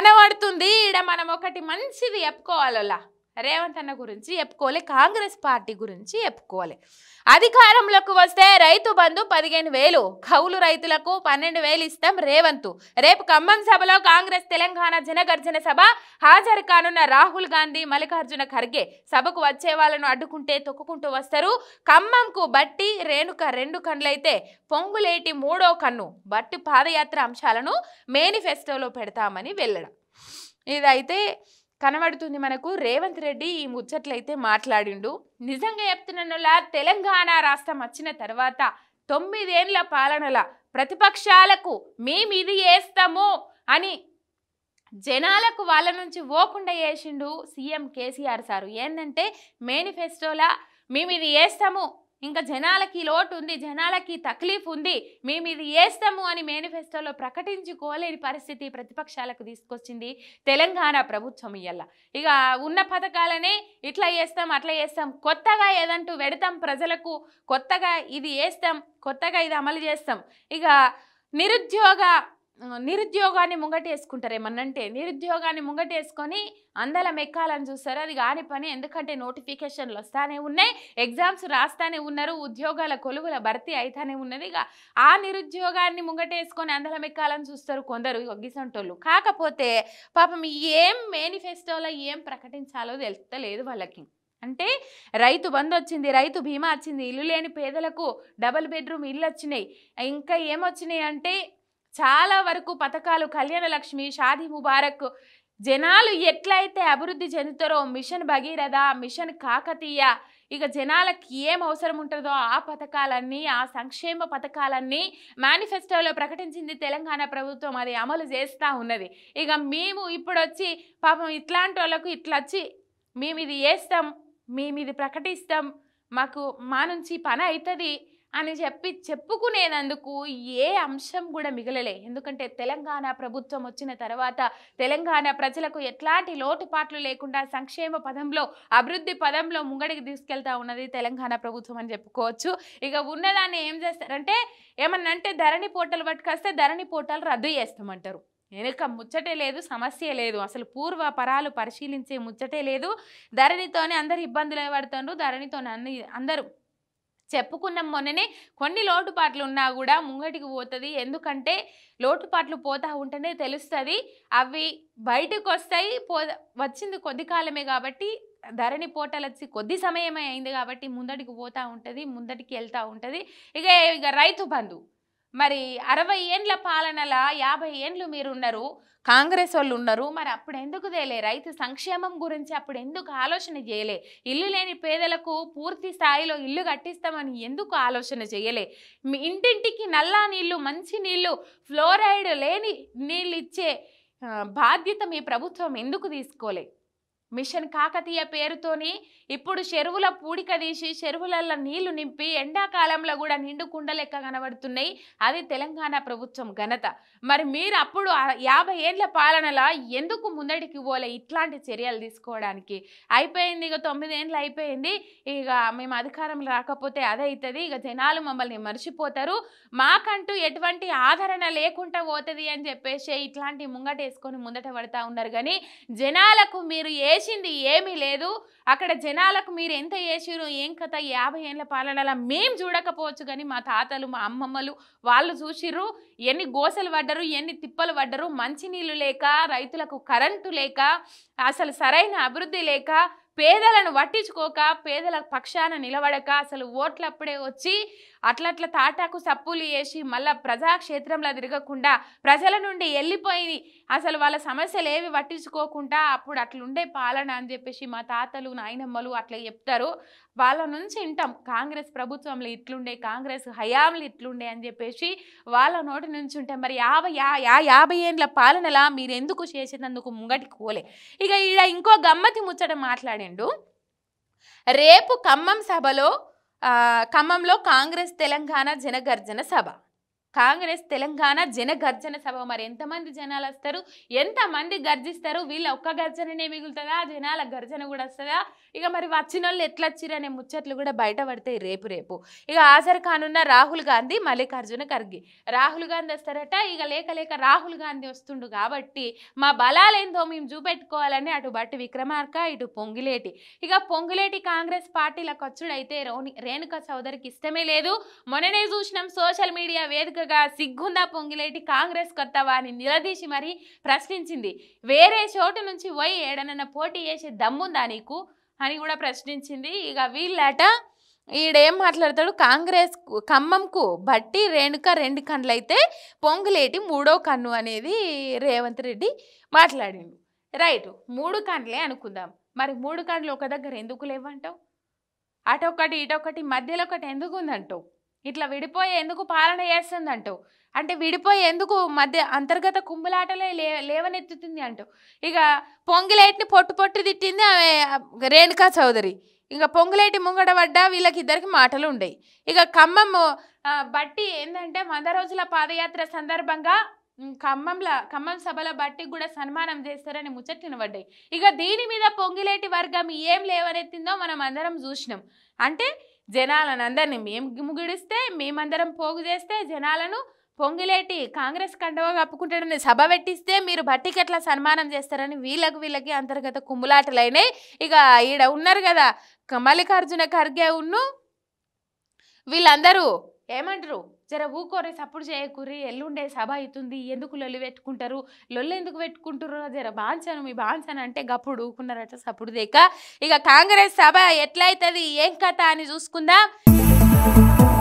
కనబడుతుంది ఈడ మనం ఒకటి మంచిది చెప్పుకోవాలలా రేవంత్ అన్న గురించి చెప్పుకోవాలి కాంగ్రెస్ పార్టీ గురించి చెప్పుకోవాలి అధికారంలోకి వస్తే రైతు బంధు పదిహేను వేలు కౌలు రైతులకు పన్నెండు వేలు ఇస్తాం రేవంత్ రేపు ఖమ్మం సభలో కాంగ్రెస్ తెలంగాణ జనగర్జన సభ హాజరు కానున్న రాహుల్ గాంధీ మల్లికార్జున ఖర్గే సభకు వచ్చే వాళ్ళను అడ్డుకుంటే తొక్కుకుంటూ వస్తారు ఖమ్మంకు బట్టి రేణుక రెండు కన్నులైతే పొంగులేటి మూడో కన్ను బట్టి పాదయాత్ర అంశాలను మేనిఫెస్టోలో పెడతామని వెళ్ళడం ఇదైతే కనబడుతుంది మనకు రేవంత్ రెడ్డి ఈ ముచ్చట్లయితే మాట్లాడిండు నిజంగా చెప్తున్నా తెలంగాణ రాష్ట్రం వచ్చిన తర్వాత తొమ్మిదేండ్ల పాలనల ప్రతిపక్షాలకు మేము ఇది వేస్తాము అని జనాలకు వాళ్ళ నుంచి ఓకుండా చేసిండు సీఎం కేసీఆర్ సారు ఏంటంటే మేనిఫెస్టోలా మేము ఇది వేస్తాము ఇంకా జనాలకి లోటు ఉంది జనాలకి తక్లీఫ్ ఉంది మేము ఇది వేస్తాము అని మేనిఫెస్టోలో ప్రకటించుకోలేని పరిస్థితి ప్రతిపక్షాలకు తీసుకొచ్చింది తెలంగాణ ప్రభుత్వం ఇయ్యాల ఇక ఉన్న పథకాలనే ఇట్లా చేస్తాం అట్లా చేస్తాం కొత్తగా ఏదంటూ పెడతాం ప్రజలకు కొత్తగా ఇది వేస్తాం కొత్తగా ఇది అమలు చేస్తాం ఇక నిరుద్యోగ నిరుద్యోగాన్ని ముంగటేసుకుంటారు ఏమన్నంటే నిరుద్యోగాన్ని ముంగటేసుకొని అందలం ఎక్కాలని చూస్తారు అది కాని పని ఎందుకంటే నోటిఫికేషన్లు వస్తానే ఉన్నాయి ఎగ్జామ్స్ రాస్తానే ఉన్నారు ఉద్యోగాల కొలువుల భర్తీ అయితేనే ఉన్నది ఇక ఆ నిరుద్యోగాన్ని ముంగటేసుకొని అందలం ఎక్కాలని చూస్తారు కొందరు ఒగ్గిసంటోళ్ళు కాకపోతే పాపం ఏం మేనిఫెస్టోలో ఏం ప్రకటించాలో తెలుస్తలేదు వాళ్ళకి అంటే రైతు బంద్ వచ్చింది రైతు బీమా వచ్చింది ఇల్లు లేని పేదలకు డబుల్ బెడ్రూమ్ ఇల్లు వచ్చినాయి ఇంకా ఏమొచ్చినాయి అంటే చాలా వరకు పథకాలు కళ్యాణ లక్ష్మి షాదీ ముబారక్ జనాలు ఎట్లయితే అభివృద్ధి చెందుతారో మిషన్ భగీరథ మిషన్ కాకతీయ ఇక జనాలకి ఏం అవసరం ఉంటుందో ఆ పథకాలన్నీ ఆ సంక్షేమ పథకాలన్నీ మేనిఫెస్టోలో ప్రకటించింది తెలంగాణ ప్రభుత్వం అది అమలు చేస్తూ ఉన్నది ఇక మేము ఇప్పుడు వచ్చి పాపం ఇట్లాంటి వాళ్ళకు ఇట్లా వచ్చి మేము ఇది చేస్తాం మేము ఇది ప్రకటిస్తాం మాకు మా నుంచి పని అవుతుంది అని చెప్పి చెప్పుకునేందుకు ఏ అంశం కూడా మిగలలే ఎందుకంటే తెలంగాణ ప్రభుత్వం వచ్చిన తర్వాత తెలంగాణ ప్రజలకు ఎట్లాంటి లోటుపాట్లు లేకుండా సంక్షేమ పదంలో అభివృద్ధి పదంలో ముంగడికి తీసుకెళ్తా ఉన్నది తెలంగాణ ప్రభుత్వం అని చెప్పుకోవచ్చు ఇక ఉన్నదాన్ని ఏం చేస్తారంటే ఏమన్నా అంటే ధరణి పోటలు పట్టుకొస్తే ధరణి పోటలు రద్దు చేస్తామంటారు వెనుక ముచ్చటే లేదు సమస్య లేదు అసలు పూర్వ పరాలు పరిశీలించే ముచ్చటే లేదు ధరణితోనే అందరు ఇబ్బందులు పడుతుండ్రు ధరణితో అన్ని అందరూ చెప్పుకున్నాం మొన్ననే కొన్ని లోటుపాట్లు ఉన్నా కూడా ముంగటికి పోతుంది ఎందుకంటే లోటుపాట్లు పోతా ఉంటేనే తెలుస్తుంది అవి బయటకు వస్తాయి పో వచ్చింది కొద్ది కాలమే కాబట్టి ధరణి పోటలు వచ్చి కొద్ది సమయమే అయింది కాబట్టి ముందటికి పోతూ ఉంటుంది ముందటికి వెళ్తూ ఉంటుంది ఇక ఇక రైతు బంధు మరి అరవై ఏండ్ల పాలనల యాభై ఏండ్లు మీరున్నారు కాంగ్రెస్ వాళ్ళు ఉన్నారు మరి అప్పుడు ఎందుకు తేలే రైతు సంక్షేమం గురించి అప్పుడు ఎందుకు ఆలోచన చేయలే ఇల్లు లేని పేదలకు పూర్తి స్థాయిలో ఇల్లు కట్టిస్తామని ఎందుకు ఆలోచన చేయలే మీ ఇంటింటికి నల్లా నీళ్లు మంచి నీళ్లు ఫ్లోరైడ్ లేని నీళ్ళు ఇచ్చే ఆ, బాధ్యత మీ ప్రభుత్వం ఎందుకు తీసుకోలే మిషన్ కాకతీయ పేరుతోని ఇప్పుడు చెరువుల పూడిక తీసి చెరువులలో నీళ్లు నింపి ఎండాకాలంలో కూడా నిండు కుండ లెక్క కనబడుతున్నాయి అది తెలంగాణ ప్రభుత్వం ఘనత మరి మీరు అప్పుడు ఆ యాభై ఏండ్ల పాలనలా ఎందుకు ముందడికి పోలే ఇట్లాంటి చర్యలు తీసుకోవడానికి అయిపోయింది ఇక తొమ్మిదేండ్లు అయిపోయింది ఇక మేము అధికారం రాకపోతే అదే అవుతుంది ఇక జనాలు మమ్మల్ని మర్చిపోతారు మాకంటూ ఎటువంటి ఆదరణ లేకుండా పోతుంది అని చెప్పేసి ఇట్లాంటి ముంగటేసుకొని ముందట పడతా ఉన్నారు కానీ జనాలకు మీరు వేసింది ఏమీ లేదు అక్కడ జనాలకు మీరు ఎంత వేసిరు ఏం కథ యాభై ఏళ్ళ పాలనలా మేం చూడకపోవచ్చు కానీ మా తాతలు మా అమ్మమ్మలు వాళ్ళు చూసిర్రు ఎన్ని గోసలు పడ్డరు ఎన్ని తిప్పలు పడ్డరు మంచినీళ్ళు లేక రైతులకు కరెంటు లేక అసలు సరైన అభివృద్ధి లేక పేదలను పట్టించుకోక పేదల పక్షాన నిలబడక అసలు ఓట్లప్పుడే వచ్చి అట్లట్ల తాటాకు సప్పులు వేసి మళ్ళా ప్రజాక్షేత్రంలో తిరగకుండా ప్రజల నుండి వెళ్ళిపోయి అసలు వాళ్ళ సమస్యలు ఏవి పట్టించుకోకుండా అప్పుడు అట్లుండే పాలన అని చెప్పేసి మా తాతలు నాయనమ్మలు అట్లా చెప్తారు వాళ్ళ నుంచి వింటాం కాంగ్రెస్ ప్రభుత్వంలో ఇట్లుండే కాంగ్రెస్ హయాంలు ఇట్లుండే అని చెప్పేసి వాళ్ళ నోటి నుంచి ఉంటే మరి యాభై యా యా యాభై ఏండ్ల పాలనలా మీరు ఎందుకు చేసేందుకు ముంగటికి పోలే ఇక ఈడ ఇంకో గమ్మతి ముచ్చట మాట్లాడిండు రేపు ఖమ్మం సభలో ఆ, ఖమ్మంలో కాంగ్రెస్ తెలంగాణ జనగర్జన సభ కాంగ్రెస్ తెలంగాణ జన గర్జన సభ మరి ఎంతమంది జనాలు వస్తారు ఎంతమంది గర్జిస్తారు వీళ్ళ ఒక్క గర్జననే మిగులుతుందా జనాల గర్జన కూడా వస్తుందా ఇక మరి వచ్చిన వాళ్ళు ఎట్లా వచ్చిరనే ముచ్చట్లు కూడా బయటపడతాయి రేపు రేపు ఇక హాజరు కానున్న రాహుల్ గాంధీ మల్లికార్జున ఖర్గే రాహుల్ గాంధీ వస్తారట ఇక లేక లేక రాహుల్ గాంధీ వస్తుండు కాబట్టి మా బలాలేందో మేము చూపెట్టుకోవాలని అటు బట్టి విక్రమార్క ఇటు పొంగిలేటి ఇక పొంగులేటి కాంగ్రెస్ పార్టీలకు వచ్చుడైతే రోని రేణుక చౌదరికి ఇష్టమే లేదు మొన్ననే చూసినాం సోషల్ మీడియా వేదికగా సిగ్గుందా పొంగిలేటి కాంగ్రెస్ కొత్తవా అని నిలదీసి మరి ప్రశ్నించింది వేరే చోటు నుంచి పోయి ఏడనన్న పోటీ చేసే దమ్ముందా నీకు అని కూడా ప్రశ్నించింది ఇక వీళ్ళట ఈడేం మాట్లాడతాడు కాంగ్రెస్ ఖమ్మంకు బట్టి రేణుక రెండు కన్నులు అయితే పొంగులేటి మూడో కన్ను అనేది రేవంత్ రెడ్డి మాట్లాడిండు రైట్ మూడు కండ్లే అనుకుందాం మరి మూడు కండ్లు ఒక దగ్గర ఎందుకు లేవంటావు అటొకటి ఇటొకటి మధ్యలో ఒకటి ఎందుకు ఉందంటావు ఇట్లా విడిపోయి ఎందుకు పాలన చేస్తుందంటావు అంటే విడిపోయి ఎందుకు మధ్య అంతర్గత కుంభలాటలే లే లేవనెత్తుతుంది అంటావు ఇక పొంగిలేటిని పొట్టు పొట్టు తిట్టింది ఆమె రేణుకా చౌదరి ఇంకా పొంగులేటి ముంగడ పడ్డా వీళ్ళకి ఇద్దరికి మాటలు ఉండయి ఇక ఖమ్మం ఆ, బట్టి ఏంటంటే వంద రోజుల పాదయాత్ర సందర్భంగా ఉమ్, ఖమ్మంలో ఖమ్మం సభల బట్టి కూడా సన్మానం చేస్తారని ముచ్చట్లు పడ్డాయి ఇక దీని మీద పొంగిలేటి వర్గం ఏం లేవనెత్తిందో మనం అందరం చూసినాం అంటే జనాలను అందరినీ మేము ముగిడిస్తే మేమందరం పోగు చేస్తే జనాలను పొంగిలేటి కాంగ్రెస్ కండవ కప్పుకుంటాడని సభ పెట్టిస్తే మీరు బట్టికి ఎట్లా సన్మానం చేస్తారని వీళ్ళకి వీళ్ళకి అంతర్గత కుమ్ములాటలైనాయి ఇక ఈడ ఉన్నారు కదా క- మల్లికార్జున ఖర్గే ఉన్ను వీళ్ళందరూ ఏమంటారు జర ఊకోరి సప్పుడు చేయకూరి ఎల్లుండే సభ అవుతుంది ఎందుకు లొల్లి పెట్టుకుంటారు లొల్లి ఎందుకు పెట్టుకుంటారు జర బాంచను మీ బాంచను అంటే గప్పుడు ఊకున్నారట సప్పుడు దేక ఇక కాంగ్రెస్ సభ ఎట్లయితుంది ఏం కథ అని చూసుకుందాం